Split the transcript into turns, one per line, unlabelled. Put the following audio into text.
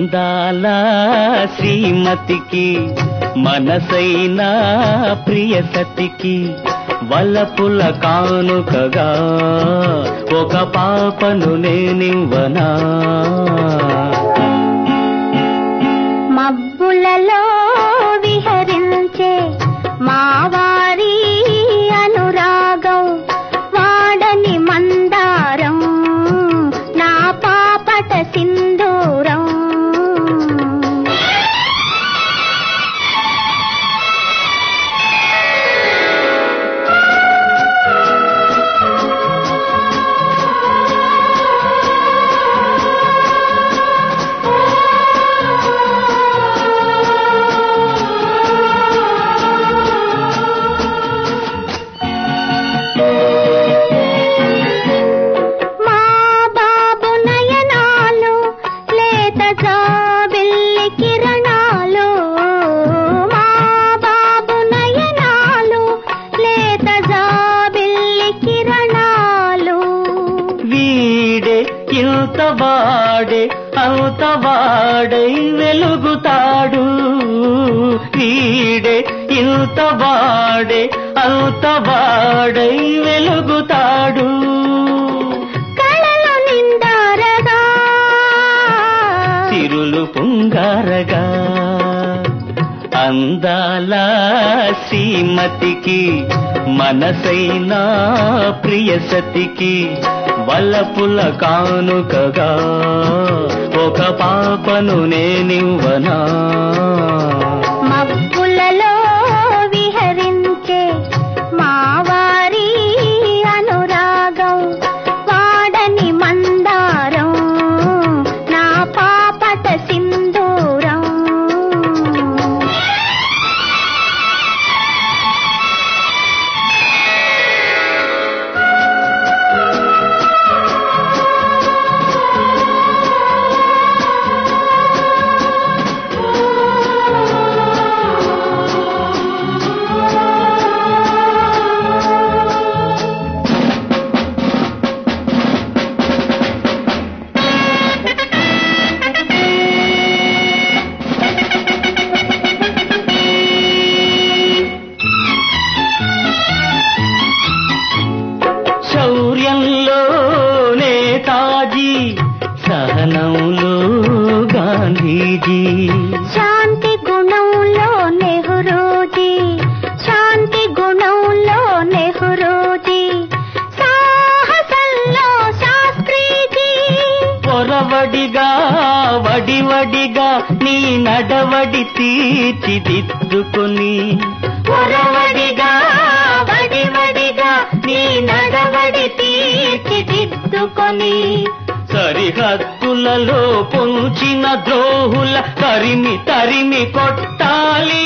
అందాల శ్రీమతికి మనసైన ప్రియ సతికి వలపుల కానుకగా ఒక పాపను నేనివ్వనా
మబ్బులలో విహరించే మావారి అనురాగం వాడని మందారం నా పాపట సింధూరం మా బాబు నయనాలు లేత జాబిల్లి కిరణాలు మా బాబు నయనాలు లేత జాబిల్లి కిరణాలు
వీడే ఇంత వాడే అంత వాడై వెలుగుతాడు వీడే ఇంత వాడే అంత వాడై వెలుగుతాడు
కళలు నిండారగా
తిరులు పుంగారగా అందాల శ్రీమతికి మనసైన ప్రియ సతికి వల్లపుల కానుకగా ఒక పాపను నేనివ్వనా
మబ్బులలో విహరించే మావారి అనురాగం వాడని మందారం నా పాపట సింధూరం
శౌర్యంలో నేతాజీ సహనంలో గాంధీజీ
శాంతి గుణంలో నెహ్రూజీ శాంతి గుణంలో నెహ్రూజీ సాహసంలో శాస్త్రీజీ
పొరవడిగా వడివడిగా నీ నడవడి తీర్చిదిద్దుకొని
పొరవడిగా వడివడిగా నీ నడవడి తీర్చిదిద్దుకొని
సరిహద్దులలో పొంచిన ద్రోహుల తరిమి తరిమి కొట్టాలి